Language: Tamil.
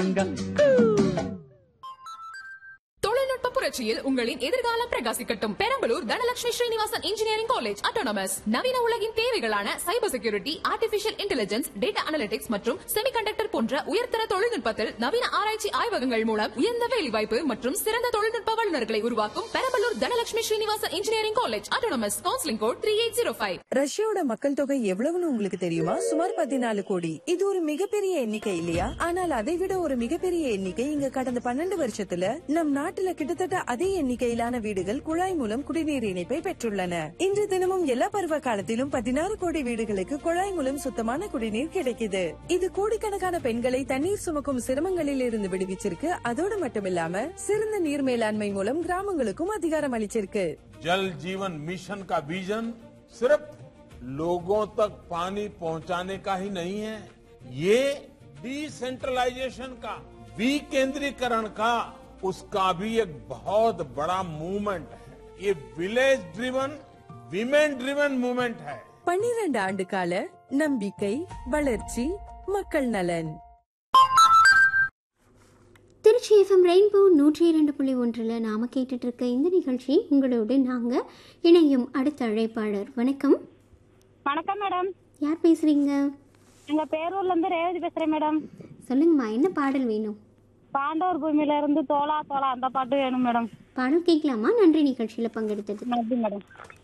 தொழில்நுட்ப புரட்சியில் உங்களின் எதிர்காலம் பிரகாசிக்கட்டும் Perambalur Dhanalakshmi Srinivasan engineering college autonomous நவீன உலகின் தேவைகளான cyber security artificial intelligence data analytics மற்றும் செமிகண்டக்டர் போன்ற உயர்தர தொழில்நுட்பத்தில் நவீன ஆராய்ச்சி ஆய்வகங்கள் மூலம் உயர்ந்த வேலைவாய்ப்பு மற்றும் சிறந்த தொழில்நுட்ப வல்லுநர்களை உருவாக்கும் Perambalur Dhanalakshmi Srinivasan engineering college autonomous counselling code three eight zero five ரஷ்யாவோட மக்கள் தொகை எவ்வளவுன்னு உங்களுக்கு தெரியுமா சுமார் பதினாலு கோடி இது ஒரு மிகப்பெரிய எண்ணிக்கை இல்லையா ஆனால் அதை விட ஒரு மிகப்பெரிய எண்ணிக்கை இங்க கடந்த பன்னெண்டு வருஷத்துல நம் நாட்டுல கிட்டத்தட்ட அதே எண்ணிக்கையிலான வீடுகள் குழாய் மூலம் குடிநீர் இணைப்பை பெற்றுள்ளன இன்று தினமும் எல்லா பருவ காலத்திலும் பதினாறு கோடி வீடுகளுக்கு குழாய் மூலம் சுத்தமான குடிநீர் கிடைக்குது இது கோடிக்கணக்கான பெண்களை தண்ணீர் சுமக்கும் சிரமங்களில் இருந்து விடுவிச்சிருக்கு அதோடு மட்டுமில்லாம சிறந்த நீர் மேலாண்மை மூலம் கிராமங்களுக்கும் அதிகாரம் அளிச்சிருக்கு जल जीवन मिशन का विजन सिर्फ लोगों तक पानी पहुंचाने का ही नहीं है ये डिसेंट्रलाइजेशन का विकेंद्रीकरण का उसका भी एक बहुत बड़ा मूवमेंट है ये village driven women driven movement है பன்னிரண்டு ஆண்டு கால நம்பிக்கை வளர்ச்சி மக்கள் நலன் திருச்சி எஃப்எம் ரெயின்போ நூற்றி இரண்டு புள்ளி ஒன்றில் நாம் கேட்டுட்டு இருக்க இந்த நிகழ்ச்சி உங்களோடு நாங்கள் இணையும் அடுத்த அழைப்பாளர் வணக்கம் வணக்கம் மேடம் யார் பேசுகிறீங்க எங்க பேரூர்ல இருந்து ரேவதி பேசுறேன் மேடம் சொல்லுங்கம்மா என்ன பாடல் வேணும் பாண்டவர் பூமியில இருந்து தோலா தோலா அந்த பாட்டு வேணும் மேடம் பாடல் கேட்கலாமா நன்றி நிகழ்ச்சியில் பங்கெடுத்தது நன்றி மேடம்